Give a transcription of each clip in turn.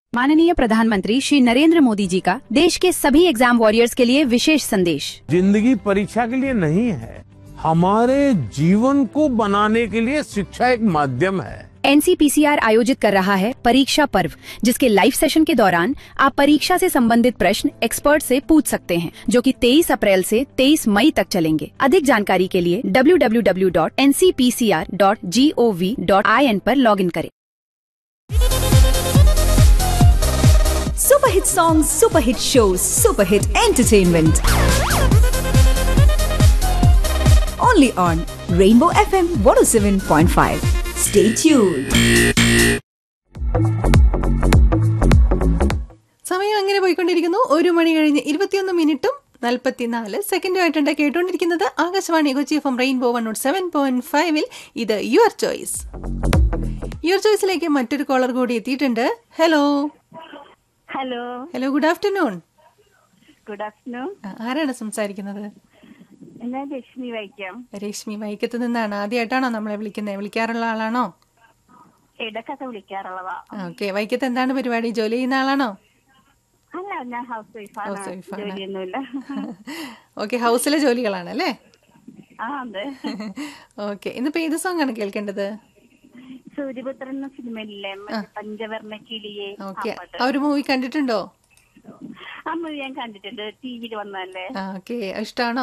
माननीय प्रधानमंत्री श्री नरेंद्र मोदी जी का देश के सभी एग्जाम वॉरियर्स के लिए विशेष संदेश जिंदगी परीक्षा के लिए नहीं है हमारे जीवन को बनाने के लिए शिक्षा एक माध्यम है एनसीपीसीआर आयोजित कर रहा है परीक्षा पर्व जिसके लाइव सेशन के दौरान आप परीक्षा से संबंधित प्रश्न एक्सपर्ट से पूछ सकते हैं जो कि 23 अप्रैल से 23 मई तक चलेंगे अधिक जानकारी के लिए www.ncpcr.gov.in पर लॉगिन करें super hit song super hit show super hit entertainment only on Rainbow FM 107.5 stay tuned സമയം അങ്ങനെ പോയിക്കൊണ്ടിരിക്കുന്നു ഒരു മണി കഴിഞ്ഞ് ഇരുപത്തിയൊന്ന് മിനിറ്റും നാൽപ്പത്തിനാല് സെക്കൻഡുമായിട്ടുണ്ട് കേട്ടുകൊണ്ടിരിക്കുന്നത് Akashvani Kochi F M Rainbow one naught seven point ഫൈവിൽ ഇത് യുവർ ചോയ്സ് യുവർ ചോയ്സിലേക്ക് മറ്റൊരു കോളർ കൂടി എത്തിയിട്ടുണ്ട് hello hello hello good afternoon good afternoon ആരാണ് സംസാരിക്കുന്നത് ഞാൻ ലക്ഷ്മി വൈക്കം രശ്മി വൈക്കത്ത് നിന്നാണ് ആദ്യമായിട്ടാണോ നമ്മളെ വിളിക്കുന്നത് വിളിക്കാറുള്ള ആളാണോ ഇടക്കൊക്കെ വിളിക്കാറുള്ളതാ ഓക്കെ വൈക്കത്ത് എന്താണ് പരിപാടി ജോലി ചെയ്യുന്ന ആളാണോ അല്ല ഞാൻ ഹൗസ് വൈഫാണ് House wife ആണ്. ജോലിയൊന്നുമില്ല ഓക്കെ ഹൗസിലെ ജോലികളാണ് അല്ലേ ആ അതെ ഓക്കെ ഇന്നിപ്പോ ഏത് സോങ് ആണ് കേൾക്കേണ്ടത് സൂര്യപുത്രൻ എന്ന സിനിമയിലെ മറ്റേ പഞ്ചവർണ്ണ കിളിയെ ആ ഓക്കെ പാട്ട്. ആ ഒരു മൂവി കണ്ടിട്ടുണ്ടോ ആ മൂവി ഞാൻ കണ്ടിട്ടുണ്ട് ടി വിയിൽ വന്നല്ലേ ആ ഓക്കെ ഇഷ്ടമാണോ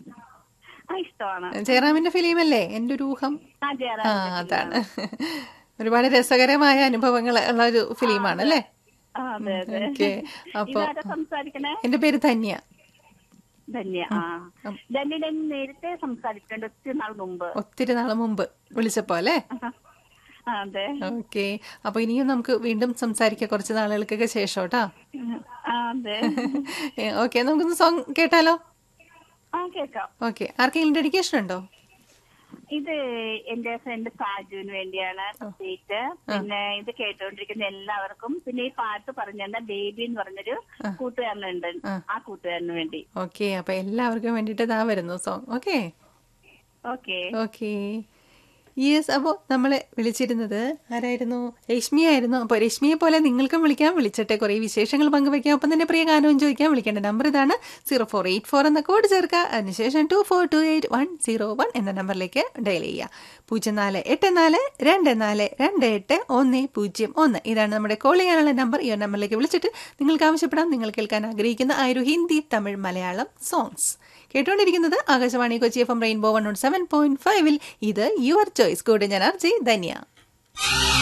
ആ ഇഷ്ടമാണ് ജയറാമിന്റെ ഫിലിം അല്ലേ എന്റെ ഒരു ഊഹം ആ ആ ജയറാമിന്റെ അതാണ് ഒരുപാട് രസകരമായ അനുഭവങ്ങൾ ഉള്ള ഒരു ഫിലിമാണ് അല്ലേ ആ അതെ അതെ ഓക്കെ അപ്പൊ ഇതാരാ സംസാരിക്കണേ എന്റെ പേര് ധന്യ ധന്യ ആ ധന്യയുടെ നേരത്തെ സംസാരിച്ചിട്ടുണ്ട് ഒത്തിരി നാൾ മുമ്പ് ഒത്തിരി നാള് മുമ്പ് വിളിച്ചപ്പോ അല്ലേ ആ, അതെ ഓക്കെ അപ്പൊ ഇനിയും നമുക്ക് വീണ്ടും സംസാരിക്കാം കുറച്ച് നാളുകൾക്കൊക്കെ ശേഷം കേട്ടാ ആ അതെ ഓക്കെ നമുക്കൊന്ന് സോങ് കേട്ടാലോ ആ കേക്കാം ഓക്കെ ആർക്കെങ്കിലും ഡെഡിക്കേഷൻ ഉണ്ടോ ഇത് എന്റെ ഫ്രണ്ട് സാജുവിന് വേണ്ടിയാണ് പ്രത്യേകിച്ച് പിന്നെ ഇത് കേട്ടോണ്ടിരിക്കുന്ന എല്ലാവർക്കും പിന്നെ ഈ പാട്ട് പറഞ്ഞ ബേബി എന്ന് പറഞ്ഞൊരു കൂട്ടുകാരനുണ്ട് ആ കൂട്ടുകാരന് വേണ്ടി ഓക്കെ അപ്പൊ എല്ലാവർക്കും വേണ്ടിയിട്ട് ഇതാ വരുന്നു song okay okay okay yes അപ്പോൾ നമ്മളെ വിളിച്ചിരുന്നത് ആരായിരുന്നു രശ്മിയായിരുന്നു അപ്പോൾ രശ്മിയെ പോലെ നിങ്ങൾക്കും വിളിക്കാം വിളിച്ചിട്ട് കുറേ വിശേഷങ്ങൾ പങ്കുവയ്ക്കാം ഒപ്പം തന്നെ പ്രിയ ഗാനവും ചോദിക്കാം വിളിക്കേണ്ട നമ്പർ ഇതാണ് സീറോ ഫോർ എയ്റ്റ് ഫോർ എന്ന കോഡ് ചേർക്കുക അതിനുശേഷം two four two eight one zero one എന്ന നമ്പറിലേക്ക് ഡയൽ ചെയ്യുക പൂജ്യം നാല് എട്ട് നാല് രണ്ട് നാല് രണ്ട് എട്ട് ഒന്ന് പൂജ്യം ഒന്ന് ഇതാണ് നമ്മുടെ കോൾ ചെയ്യാനുള്ള നമ്പർ ഈ ഒരു നമ്പറിലേക്ക് വിളിച്ചിട്ട് നിങ്ങൾക്ക് ആവശ്യപ്പെടാം നിങ്ങൾ കേൾക്കാൻ ആഗ്രഹിക്കുന്ന ആ ഒരു ഹിന്ദി തമിഴ് മലയാളം സോങ്സ് കേട്ടുകൊണ്ടിരിക്കുന്നത് Akashvani Kochi F M Rainbow one seven point ഫൈവിൽ ഇത് യുവർ ചോയ്സ് കൂടെ ഞാൻ അർജി ധന്യ